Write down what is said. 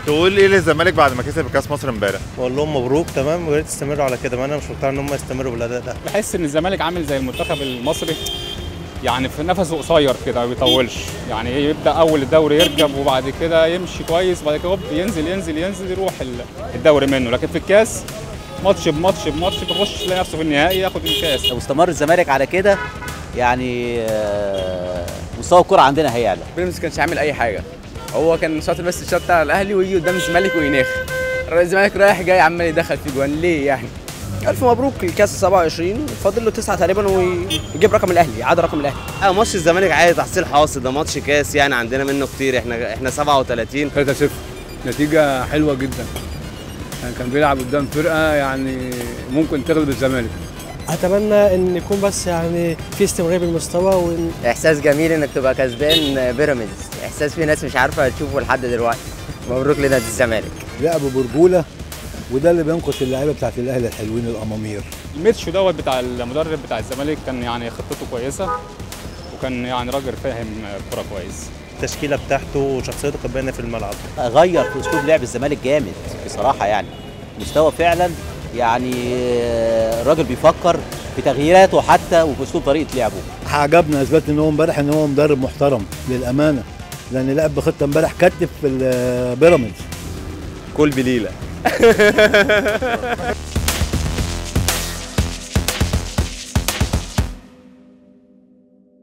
تقول ايه للزمالك بعد ما كسب كاس مصر امبارح بقول لهم مبروك تمام ويا ريت تستمروا على كده ما انا مش مقتنع ان هم يستمروا بالاداء ده بحس ان الزمالك عامل زي المنتخب المصري يعني في نفسه قصير كده ما بيطولش يعني يبدا اول الدوري يركب وبعد كده يمشي كويس وبعد كده هوب ينزل ينزل ينزل يروح ال- الدوري منه لكن في الكاس ماتش بماتش بماتش بيخش يلاقي نفسه في النهائي ياخد الكاس لو استمر الزمالك على كده يعني آه، مستوى الكرة عندنا هيعلى بيراميدز كانش عامل اي حاجه هو كان شاطر بس الشوط بتاع الاهلي ويجي قدام الزمالك ويناخ الزمالك رايح جاي عمال يدخل في جوان ليه يعني الف مبروك الكاس 27 فاضل له تسعه تقريبا ويجيب رقم الاهلي يعاد رقم الاهلي اه ماتش الزمالك عادي تحصيل حاصل ده ماتش كاس يعني عندنا منه كتير احنا احنا 37 3-0 نتيجة حلوة جدا يعني كان بيلعب قدام فرقة يعني ممكن تغلب الزمالك اتمنى ان يكون بس يعني في استمراريه بالمستوى وان احساس جميل انك تبقى كسبان بيراميدز احساس في ناس مش عارفه تشوفه لحد دلوقتي مبروك لنادي الزمالك لعبوا برجوله وده اللي بينقص اللعيبه بتاعت الاهلي الحلوين الامامير الميتشو دوت بتاع المدرب بتاع الزمالك كان يعني خطته كويسه وكان يعني راجل فاهم الكوره كويس التشكيله بتاعته وشخصيته كانت باينه في الملعب غير في اسلوب لعب الزمالك جامد بصراحة يعني مستوى فعلا يعني آه، الراجل بيفكر في تغييراته حتى وفي اسلوب طريقة لعبه عجبنا اثبت ان هو امبارح ان هو مدرب محترم للامانه لان لعب بخطه امبارح كتف في البيراميدز كل بليله